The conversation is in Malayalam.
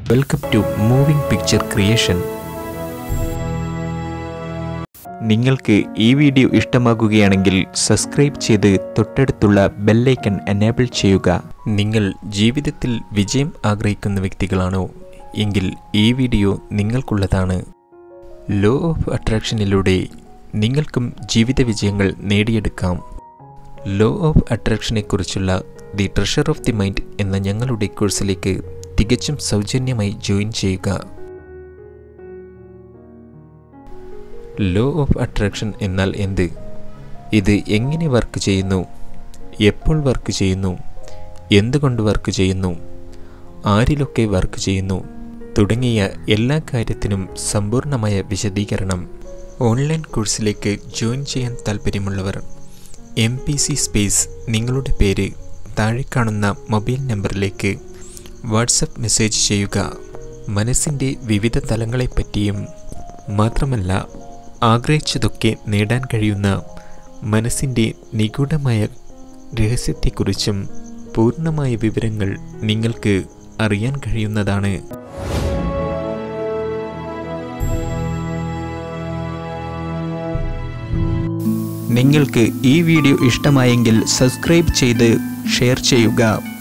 welcome to moving picture creation നിങ്ങൾക്ക് ഈ വീഡിയോ ഇഷ്ടമാകുകയാണെങ്കിൽ സബ്സ്ക്രൈബ് ചെയ്ത് തൊട്ടടുത്തുള്ള ബെല്ലൈക്കൺ എനേബിൾ ചെയ്യുക നിങ്ങൾ ജീവിതത്തിൽ വിജയം ആഗ്രഹിക്കുന്ന വ്യക്തികളാണോ എങ്കിൽ ഈ വീഡിയോ നിങ്ങൾക്കുള്ളതാണ് ലോ ഓഫ് അട്രാക്ഷനിലൂടെ നിങ്ങൾക്കും ജീവിത വിജയങ്ങൾ നേടിയെടുക്കാം ലോ ഓഫ് അട്രാക്ഷനെക്കുറിച്ചുള്ള the treasure of the mind എന്ന ഞങ്ങളുടെ കോഴ്സിലേക്ക് തികച്ചും സൗജന്യമായി ജോയിൻ ചെയ്യുക ലോ ഓഫ് അട്രാക്ഷൻ എന്നാൽ എന്ത് ഇത് എങ്ങനെ വർക്ക് ചെയ്യുന്നു എപ്പോൾ വർക്ക് ചെയ്യുന്നു എന്തുകൊണ്ട് വർക്ക് ചെയ്യുന്നു ആരിലൊക്കെ വർക്ക് ചെയ്യുന്നു തുടങ്ങിയ എല്ലാ കാര്യത്തിനും സമ്പൂർണ്ണമായ വിശദീകരണം ഓൺലൈൻ കോഴ്സിലേക്ക് ജോയിൻ ചെയ്യാൻ താൽപ്പര്യമുള്ളവർ എം പി സി സ്പേസ് നിങ്ങളുടെ പേര് താഴെ കാണുന്ന മൊബൈൽ നമ്പറിലേക്ക് വാട്സപ്പ് മെസ്സേജ് ചെയ്യുക മനസ്സിൻ്റെ വിവിധ തലങ്ങളെപ്പറ്റിയും മാത്രമല്ല ആഗ്രഹിച്ചതൊക്കെ നേടാൻ കഴിയുന്ന മനസ്സിൻ്റെ നിഗൂഢമായ രഹസ്യത്തെക്കുറിച്ചും പൂർണ്ണമായ വിവരങ്ങൾ നിങ്ങൾക്ക് അറിയാൻ കഴിയുന്നതാണ് നിങ്ങൾക്ക് ഈ വീഡിയോ ഇഷ്ടമായെങ്കിൽ സബ്സ്ക്രൈബ് ചെയ്ത് ഷെയർ ചെയ്യുക